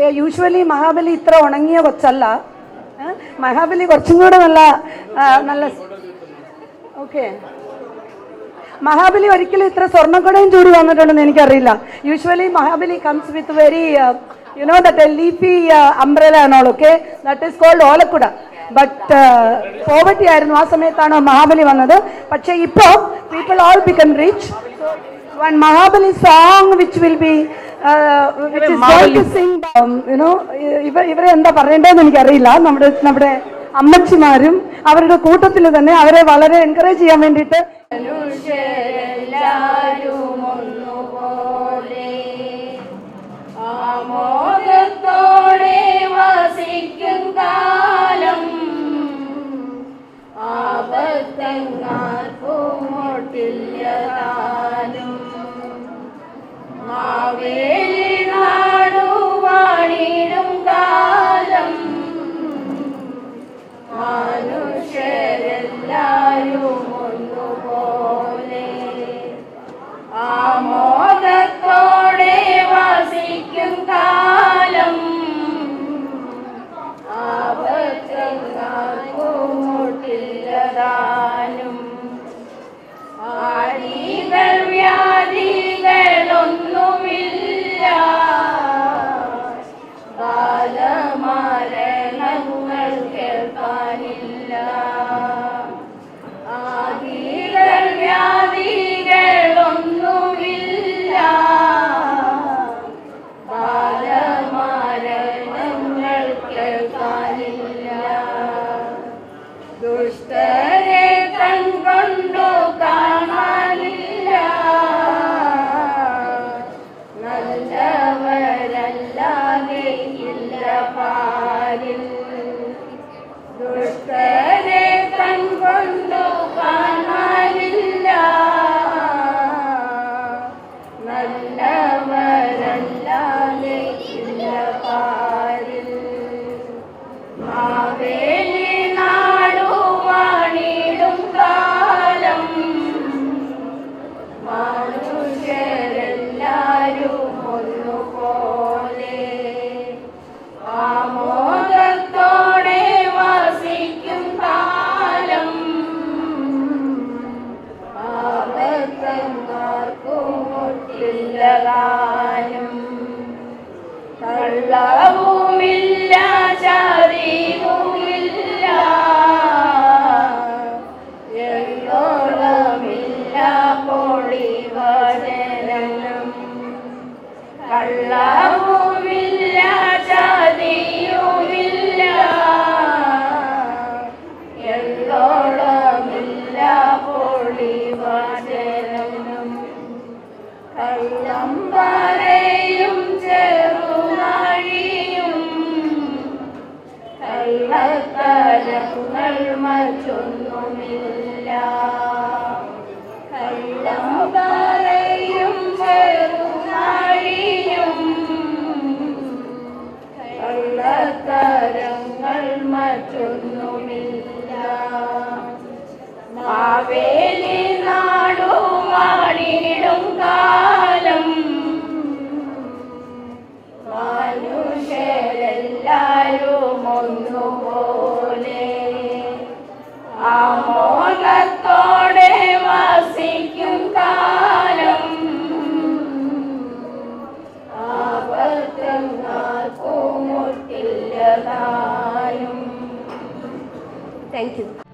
Usually Mahabali ഇത്ര ഉണങ്ങിയ കൊച്ചല്ല ഏ? മഹാബലി കുറച്ചും കൂടെ നല്ല ആ, നല്ല ഓക്കെ മഹാബലി ഒരിക്കലും ഇത്ര സ്വർണ്ണക്കുടയും ചൂടി വന്നിട്ടുണ്ടെന്ന് എനിക്കറിയില്ല usually Mahabali comes with very you know that leafy umbrella ആണോൾ ഓക്കെ ദാറ്റ് ഈസ് കോൾഡ് ഓലക്കുട ബട്ട് പോവർട്ടി ആയിരുന്നു ആ സമയത്താണ് മഹാബലി വന്നത് പക്ഷേ ഇപ്പോൾ people all become rich one Mahabali song which will be which is going to sing you know ഇവ ഇവരെ എന്താ പറയേണ്ടതെന്ന് എനിക്കറിയില്ല നമ്മുടെ നമ്മുടെ അമ്മച്ചിമാരും അവരുടെ കൂട്ടത്തിൽ തന്നെ അവരെ വളരെ എൻകറേജ് ചെയ്യാൻ വേണ്ടിയിട്ട് മനുഷ്യരെല്ലാരും ഒന്നുപോലെ ആമോദത്തോടെ വസിക്കും കാലം ആപത്തങ്ങാർക്കുമൊട്ടില്ലതാനും മാവേലി നാടു വാണിടും കാലം മനുഷ്യരെല്ലാരും ഒന്നുപോലെ ആമോദത്തോടെ വസിക്കും കാലം ആപത്തങ്ങാർക്കുമൊട്ടില്ലതാനും ആദികൾ വ്യാധികളൊന്നുമില്ല ബാലമരണങ്ങൾ കേൾക്കാനില്ല ആദികൾ വ്യാധികളൊന്നുമില്ല ബാലമരണങ്ങൾ കേൾക്കാനില്ല ദുഷ്ടരെ കൺകൊണ്ടു കാണാനില്ല നല്ലവരല്ലാതെ ഇല്ല പാരിൽ ദുഷ്ടരെ കൺകൊണ്ടു കാണാനില്ല നല്ലവരല്ലാതെ ഇല്ല പാരിൽ മാവേലി നാടു വാണിടും കാലം മനുഷ്യരെല്ലാരും ഒന്നുപോലെ ആമോദത്തോടെ വസിക്കും കാലം ആപത്തങ്ങാർക്കുമൊട്ടില്ലതാനും കള്ളവുമില്ല ചതിവുമില്ല എന്തോളമില്ല പൊളിവചനം കള്ളവുമില്ല ചതിയുമില്ല എന്തോളമില്ല പൊളിവചനം കള്ളം പറയും ചെറുനാഴിയും കള്ളത്തരങ്ങൾ മറ്റൊന്നുമില്ല കള്ളം പറയും ചെറുനാഴിയും കള്ളത്തരങ്ങൾ മറ്റൊന്നുമില്ല മാവേലി നാടു വാണിടും കാലം മനുഷ്യരെല്ലാരും ഒന്നുപോലെ ആമോദത്തോടെ വസിക്കും കാലം ആപത്തങ്ങാർക്കും മുട്ടില്ലതാനും താങ്ക് യു